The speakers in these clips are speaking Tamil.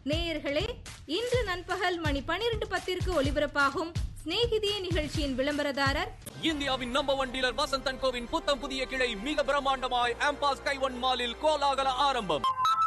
நேயர்களே இன்று நண்பகல் மணி பனிரெண்டு பத்திற்கு ஒலிபரப்பாகும் சிநேகிதியே நிகழ்ச்சியின் விளம்பரதாரர் இந்தியாவின் நம்பர் ஒன் டீலர் வசந்தன் கோவின் புத்தம் புதிய கிளை மிக பிரம்மாண்டமாய் ஆம்பாஸ் கைவன் மாலில் கோலாகல ஆரம்பம்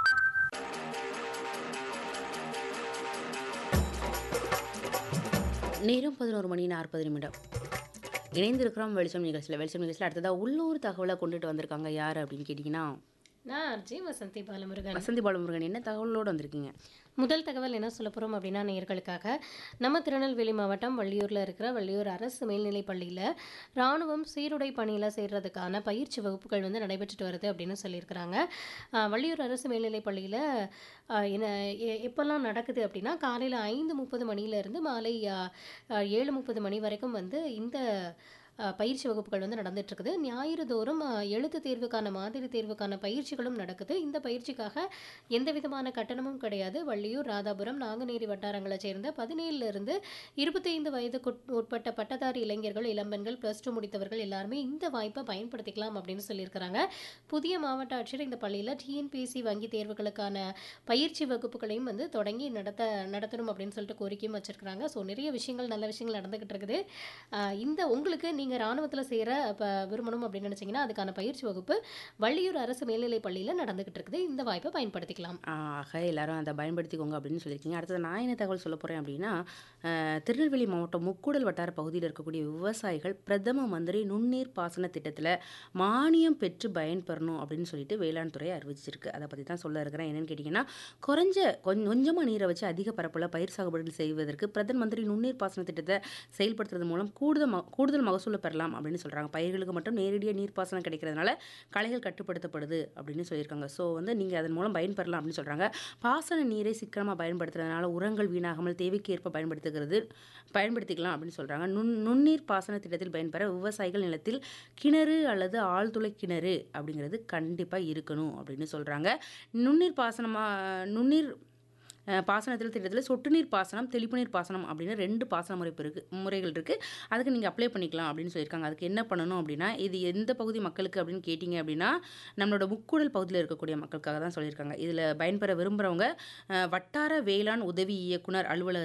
நேரம் பதினோரு மணி நாற்பது நிமிடம் இணைந்திருக்கிறோம் வெளிச்சம் நிகழ்ச்சியில் வெளிச்சம் நிகழ்ச்சியில் அடுத்ததாக உள்ளூர் தகவலை கொண்டுட்டு வந்திருக்காங்க யார் அப்படின்னு கேட்டிங்கன்னா நான் அர்ஜி வசந்தி பாலமுருகன் வசந்தி பாலமுருகன் என்ன தகவலோடு வந்திருக்கீங்க முதல் தகவல் என்ன சொல்ல போகிறோம் அப்படின்னா நேயர்களுக்காக நம்ம திருநெல்வேலி மாவட்டம் வள்ளியூரில் இருக்கிற வள்ளியூர் அரசு மேல்நிலைப் பள்ளியில் ராணுவம் சீருடை பணியில் சேர்றதுக்கான பயிற்சி வகுப்புகள் வந்து நடைபெற்றுட்டு வருது அப்படின்னு சொல்லியிருக்கிறாங்க ஆஹ் வள்ளியூர் அரசு மேல்நிலைப் பள்ளியில் ஆஹ் என்ன எ- எப்பெல்லாம் நடக்குது அப்படின்னா காலையில் ஐந்து முப்பது மணியிலேருந்து மாலை ஆஹ், ஆஹ், ஏழு முப்பது மணி வரைக்கும் வந்து இந்த ஆஹ், பயிற்சி வகுப்புகள் வந்து நடந்துட்டு இருக்குது ஞாயிறு தோறும் ஆஹ், எழுத்து தேர்வுக்கான மாதிரி தேர்வுக்கான பயிற்சிகளும் நடக்குது இந்த பயிற்சிக்காக எந்த விதமான கட்டணமும் கிடையாது வள்ளியூர் ராதாபுரம் நாங்குநேரி வட்டாரங்களை சேர்ந்த பதினேழுல இருந்து இருபத்தைந்து வயதுக்கு உட்பட்ட பட்டதாரி இளைஞர்கள் இளம்பெண்கள் ப்ளஸ் டூ முடித்தவர்கள் எல்லாருமே இந்த வாய்ப்பை பயன்படுத்திக்கலாம் அப்படின்னு சொல்லியிருக்கிறாங்க புதிய மாவட்ட ஆட்சியர் இந்த பள்ளியில் டிஎன்பிஎஸ்சி வங்கி தேர்வுகளுக்கான பயிற்சி வகுப்புகளையும் வந்து தொடங்கி நடத்த நடத்தணும் அப்படின்னு சொல்லிட்டு கோரிக்கையும் வச்சிருக்கிறாங்க ஸோ நிறைய விஷயங்கள் நல்ல விஷயங்கள் நடந்துகிட்டு இருக்குது ஆஹ் இந்த உங்களுக்கு நீங்கள் ராணுவத்தில் சேர இப்போ விரும்பணும் அப்படின்னு நினச்சிங்கன்னா அதுக்கான பயிற்சி வகுப்பு வள்ளியூர் அரசு மேல்நிலைப் பள்ளியில் நடந்துகிட்டு இருக்குது இந்த வாய்ப்பை பயன்படுத்திக்கலாம் ஆக எல்லாரும் அதை பயன்படுத்திக்கோங்க அப்படின்னு சொல்லியிருக்கீங்க அடுத்தது நான் என்ன தகவல் சொல்ல போகிறேன் அப்படின்னா அஹ், திருநெல்வேலி மாவட்டம் முக்கூடல் வட்டார பகுதியில் இருக்கக்கூடிய விவசாயிகள் பிரதம மந்திரி நுண்ணீர் பாசன திட்டத்தில் மானியம் பெற்று பயன்பெறணும் அப்படின்னு சொல்லிட்டு வேளாண் துறை அறிவிச்சிருக்கு அதை பற்றி தான் சொல்ல இருக்கிறேன் என்னன்னு கேட்டிங்கன்னா குறைஞ்ச கொஞ்சம் கொஞ்சமாக நீரை வச்சு அதிக பரப்பில் பயிர் சாகுபடி செய்வதற்கு பிரதம மந்திரி நுண்ணீர் பாசன திட்டத்தை செயல்படுத்துறது மூலம் கூடுதல் ம- கூடுதல் மகசூலை பெறலாம் அப்படின்னு சொல்கிறாங்க பயிர்களுக்கு மட்டும் நேரடியாக நீர்ப்பாசனம் கிடைக்கிறதுனால களைகள் கட்டுப்படுத்தப்படுது அப்படின்னு சொல்லியிருக்காங்க ஸோ வந்து நீங்கள் அதன் மூலம் பயன்பெறலாம் அப்படின்னு சொல்கிறாங்க பாசன நீரை சிக்கனமாக பயன்படுத்துறதுனால உரங்கள் வீணாகாமல் தேவைக்கு ஏற்ப பயன்படுத்துகிறது பயன்படுத்திக்கலாம் அப்படின்னு சொல்கிறாங்க நுண் நுண்ணீர் பாசன திட்டத்தில் பயன்பெற விவசாயிகள் நிலத்தில் கிணறு அல்லது ஆழ்துளை கிணறு அப்படிங்கிறது கண்டிப்பாக இருக்கணும் அப்படின்னு சொல்கிறாங்க நுண்ணீர் பாசனமாக நுண்ணீர் அஹ், பாசனத்தில் திட்டத்தில் சொட்டு நீர் பாசனம் தெளிப்பு நீர் பாசனம் அப்படின்னு ரெண்டு பாசன முறை இருக்கு முறைகள் இருக்குது அதுக்கு நீங்கள் அப்ளை பண்ணிக்கலாம் அப்படின்னு சொல்லியிருக்காங்க அதுக்கு என்ன பண்ணணும் அப்படின்னா இது எந்த பகுதி மக்களுக்கு அப்படின்னு கேட்டிங்க அப்படின்னா நம்மளோட முக்கூடல் பகுதியில் இருக்கக்கூடிய மக்களுக்காக தான் சொல்லியிருக்காங்க இதில் பயன்பெற விரும்புகிறவங்க வட்டார வேளாண் உதவி இயக்குனர் அலுவலக